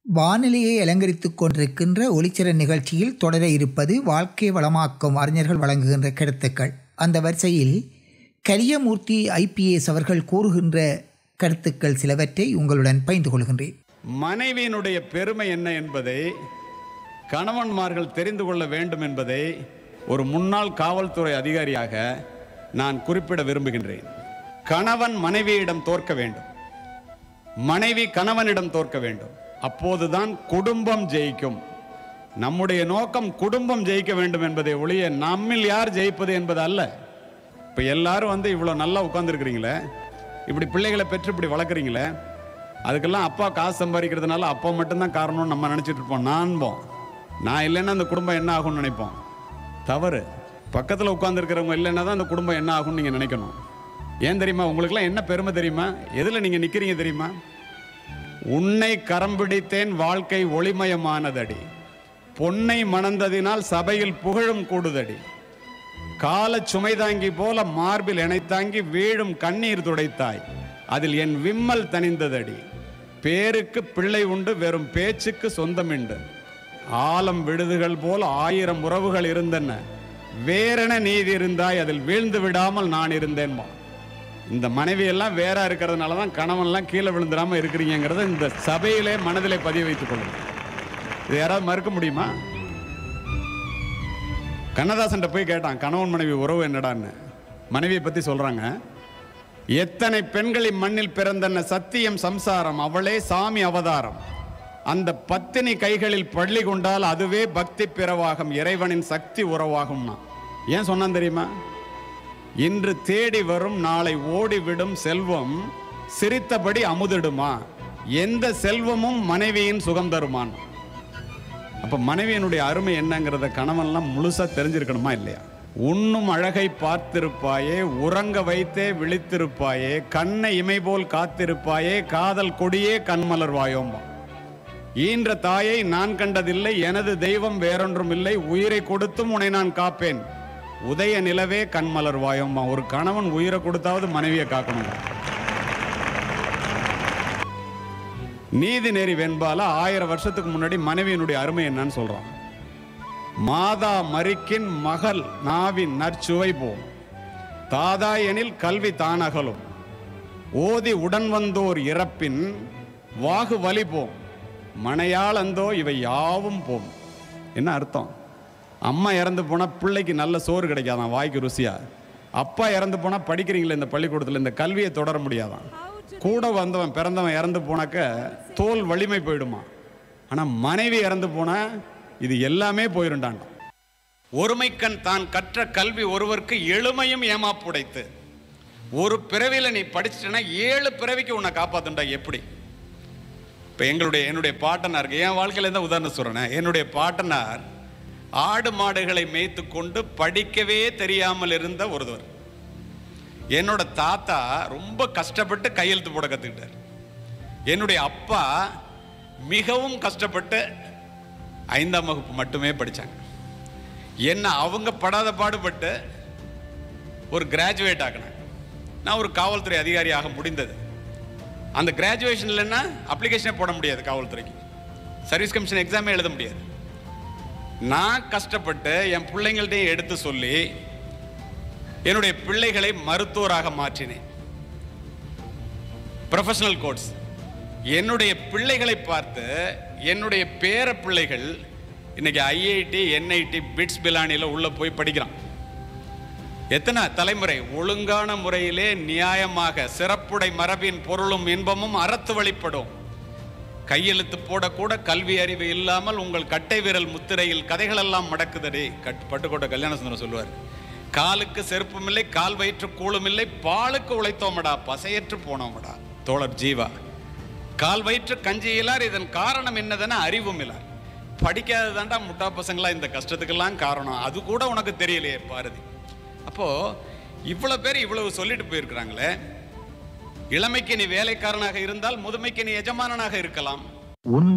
வானிலையை அலங்கரித்துக் கொண்டிருக்கின்ற ஒளிச்சிறன் நிகழ்ச்சியில் தொடர இருப்பது வாழ்க்கை வளமாக்கும் அறிஞர்கள் வழங்குகின்ற கருத்துக்கள் அந்த வரிசையில் கலியமூர்த்தி ஐபிஎஸ் அவர்கள் கூறுகின்ற கருத்துக்கள் சிலவற்றை உங்களுடன் பகிர்ந்து கொள்கின்றேன் மனைவியினுடைய பெருமை என்ன என்பதை கணவன்மார்கள் தெரிந்து கொள்ள வேண்டும் என்பதை ஒரு முன்னாள் காவல்துறை அதிகாரியாக நான் குறிப்பிட விரும்புகின்றேன் கணவன் மனைவியிடம் தோற்க வேண்டும் மனைவி கணவனிடம் தோற்க வேண்டும் அப்போதுதான் குடும்பம் ஜெயிக்கும் நம்முடைய நோக்கம் குடும்பம் ஜெயிக்க வேண்டும் என்பதை ஒழிய நம்மில் யார் ஜெயிப்பது என்பது அல்ல இப்போ எல்லாரும் வந்து இவ்வளோ நல்லா உட்காந்துருக்கிறீங்களே இப்படி பிள்ளைகளை பெற்று இப்படி வளர்க்குறீங்களே அதுக்கெல்லாம் அப்பா காசு சம்பாதிக்கிறதுனால அப்பா மட்டும்தான் காரணம்னு நம்ம நினச்சிட்டு இருப்போம் நான்போம் நான் இல்லைன்னா அந்த குடும்பம் என்ன ஆகும்னு நினைப்போம் தவறு பக்கத்தில் உட்காந்துருக்கிறவங்க இல்லைன்னா தான் அந்த குடும்பம் என்ன ஆகும்னு நீங்கள் நினைக்கணும் ஏன் தெரியுமா உங்களுக்குலாம் என்ன பெருமை தெரியுமா எதில் நீங்கள் நிற்கிறீங்க தெரியுமா உன்னை கரம் பிடித்தேன் வாழ்க்கை ஒளிமயமானதடி பொன்னை மணந்ததினால் சபையில் புகழும் கூடுதடி கால சுமை தாங்கி போல மார்பில் இணைத்தாங்கி வீழும் கண்ணீர் துடைத்தாய் அதில் என் விம்மல் தணிந்ததடி பேருக்கு பிள்ளை உண்டு வெறும் பேச்சுக்கு சொந்தமிண்டு ஆலம் விடுதுகள் போல் ஆயிரம் உறவுகள் இருந்தன வேறென நீதி இருந்தாய் அதில் வீழ்ந்து விடாமல் நான் இருந்தேன்பா இந்த மனைவி எல்லாம் வேற இருக்கிறதுனால தான் கணவன்லாம் கீழே விழுந்துடாம இருக்கிறீங்கிறத இந்த சபையிலே மனதிலே பதிய வைத்துக் கொள்ளுங்க இது யாராவது மறுக்க முடியுமா கண்ணதாசன் போய் கேட்டான் கணவன் மனைவி உறவு என்னடான்னு மனைவியை பத்தி சொல்றாங்க எத்தனை பெண்கள் இம்மண்ணில் பிறந்தன சத்தியம் சம்சாரம் அவளே சாமி அவதாரம் அந்த பத்தினி கைகளில் பள்ளி கொண்டால் அதுவே பக்தி பிறவாகும் இறைவனின் சக்தி உறவாகும்னா ஏன் சொன்னான் தெரியுமா இன்று தேடி வரும் நாளை ஓடிவிடும் செல்வம் சிரித்தபடி அமுதிடுமா எந்த செல்வமும் மனைவியின் சுகம் தருமான் அப்ப மனைவியினுடைய அருமை என்னங்கிறத கணவன்லாம் முழுசா தெரிஞ்சிருக்கணுமா இல்லையா உண்ணும் அழகை பார்த்திருப்பாயே உறங்க வைத்தே விழித்திருப்பாயே கண்ணை இமை போல் காத்திருப்பாயே காதல் கொடியே கண்மலர் வாயோம்பா ஈன்ற தாயை நான் கண்டதில்லை எனது தெய்வம் வேறொன்றும் இல்லை உயிரை கொடுத்தும் உன்னை நான் காப்பேன் உதய நிலவே கண்மலர் வாயோம்பா ஒரு கணவன் உயிரை கொடுத்தாவது மனைவியை காக்கணும் நீதி நெறி வெண்பால ஆயிரம் வருஷத்துக்கு முன்னாடி மனைவியினுடைய அருமை என்னன்னு சொல்றான் மாதா மறிக்கின் மகள் நாவின் நற்சுவை போம் தாதா எனில் கல்வி தானகலும் ஓதி உடன் வந்தோர் இறப்பின் வாகு வலி போம் மனையாளந்தோ இவை யாவும் போம் என்ன அர்த்தம் அம்மா இறந்து போனால் பிள்ளைக்கு நல்ல சோறு கிடைக்காதான் வாய்க்கு ருசியா அப்பா இறந்து போனால் படிக்கிறீங்களே இந்த பள்ளிக்கூடத்தில் இந்த கல்வியை தொடர முடியாதான் கூட வந்தவன் பிறந்தவன் இறந்து போனாக்க தோல் வலிமை போயிடுமா ஆனால் மனைவி இறந்து போனா இது எல்லாமே போயிருண்டாங்க ஒருமைக்கண் தான் கற்ற கல்வி ஒருவருக்கு எளிமையும் ஏமாப்புடைத்து ஒரு பிறவியில் நீ படிச்சிட்டனா ஏழு பிறவிக்கு உன்னை காப்பாத்துண்டா எப்படி இப்போ எங்களுடைய என்னுடைய பாட்டனாருக்கு என் வாழ்க்கையில தான் உதாரணம் சொல்கிறேன் என்னுடைய பாட்டனார் ஆடு மாடுகளை மேய்த்து கொண்டு படிக்கவே தெரியாமல் இருந்த ஒருவர் என்னோட தாத்தா ரொம்ப கஷ்டப்பட்டு கையெழுத்து போட கற்றுக்கிட்டார் என்னுடைய அப்பா மிகவும் கஷ்டப்பட்டு ஐந்தாம் வகுப்பு மட்டுமே படித்தாங்க என்ன அவங்க படாத பாடுபட்டு ஒரு கிராஜுவேட் ஆகினாங்க நான் ஒரு காவல்துறை அதிகாரியாக முடிந்தது அந்த கிராஜுவேஷன் இல்லைன்னா அப்ளிகேஷனே போட முடியாது காவல்துறைக்கு சர்வீஸ் கமிஷன் எக்ஸாமே எழுத முடியாது நான் கஷ்டப்பட்டு என் பிள்ளைங்கள்ட்டையும் எடுத்து சொல்லி என்னுடைய பிள்ளைகளை மருத்துவராக மாற்றினேன் ப்ரொஃபஷனல் கோர்ஸ் என்னுடைய பிள்ளைகளை பார்த்து என்னுடைய பேர பிள்ளைகள் இன்னைக்கு ஐஐடி என்ஐடி பிட்ஸ் பிலானியில் உள்ள போய் படிக்கிறான் எத்தனை தலைமுறை ஒழுங்கான முறையிலே நியாயமாக சிறப்புடை மரபின் பொருளும் இன்பமும் அறத்து வழிபடும் கையெழுத்து போடக்கூட கல்வி அறிவு இல்லாமல் உங்கள் கட்டை விரல் முத்திரையில் கதைகளெல்லாம் மடக்குதடி கட் பட்டுக்கோட்டை கல்யாண சுந்தரம் சொல்லுவார் காலுக்கு செருப்பும் இல்லை கால் வயிற்று கூழும் இல்லை பாலுக்கு உழைத்தோமடா பசையற்று போனோமடா தோழர் ஜீவா கால் வயிற்று கஞ்சியிலார் இதன் காரணம் என்னதுன்னா அறிவும் இல்லார் படிக்காததாண்டா முட்டா பசங்களா இந்த கஷ்டத்துக்கெல்லாம் காரணம் அது கூட உனக்கு தெரியலையே பாரதி அப்போ இவ்வளவு பேர் இவ்வளவு சொல்லிட்டு போயிருக்கிறாங்களே இளமைக்கு நீ வேலைக்காரனாக இருந்தால் முதுமைக்கு நீ எஜமானனாக இருக்கலாம் உன்